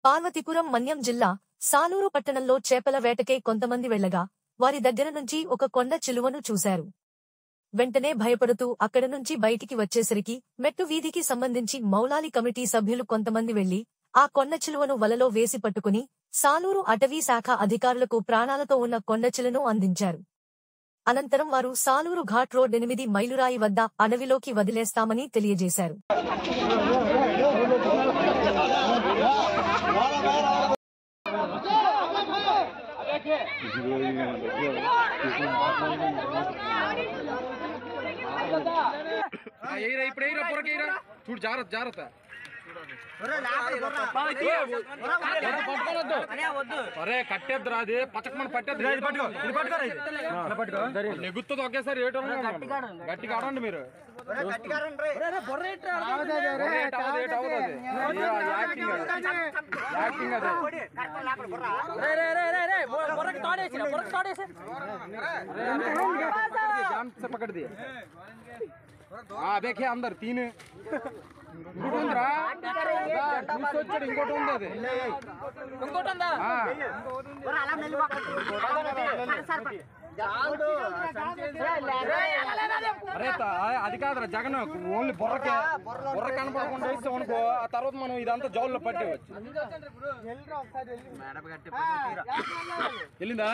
పార్వతీపురం మన్యం జిల్లా సాలూరు పట్టణంలో చేపల వేటకే కొంతమంది వెళ్లగా వారి దగ్గర నుంచి ఒక కొండ చిలువను చూశారు వెంటనే భయపడుతూ అక్కడ నుంచి బయటికి వచ్చేసరికి మెట్టు వీధికి సంబంధించి మౌలాలి కమిటీ సభ్యులు కొంతమంది వెళ్లి ఆ కొండ చిలువను వలలో వేసి పట్టుకుని సాలూరు అటవీ శాఖ అధికారులకు ప్రాణాలతో ఉన్న కొండచిలును అందించారు అనంతరం వారు సాలూరు ఘాట్ రోడ్ ఎనిమిది మైలురాయి వద్ద అడవిలోకి వదిలేస్తామని తెలియజేశారు ఎయిరా ఇప్పుడు ఎయిరా పొరకి ఎయిరా చూడు జాగ్రత్త జాగ్రత్త అరే కట్టేద్దురా అది పచ్చకమని పట్టేద్దు నెగుతుంది ఒకేసారి ఏటో గట్టిగా ఆడండి మీరు బొర్ర ఏట అవ్వదు, ఏట అవ్వదు అది. ఇది యాక్టింగ్ అది. యాక్టింగ్ అది जाम से पकड़ दिए हाँ देखे अंदर तीन ఇంకోటి ఉందిరా చూసి వచ్చాడు ఇంకోటి ఉంది అది ఇంకోటి ఉందా అరే త- అది కాదురా జగన్ ఓన్లీ బుర్రకే బుర్ర కనపడకుండా ఇస్తే అనుకో ఆ తర్వాత మనం ఇదంతా జౌల్లో పట్టేవచ్చు వెళ్ళిందా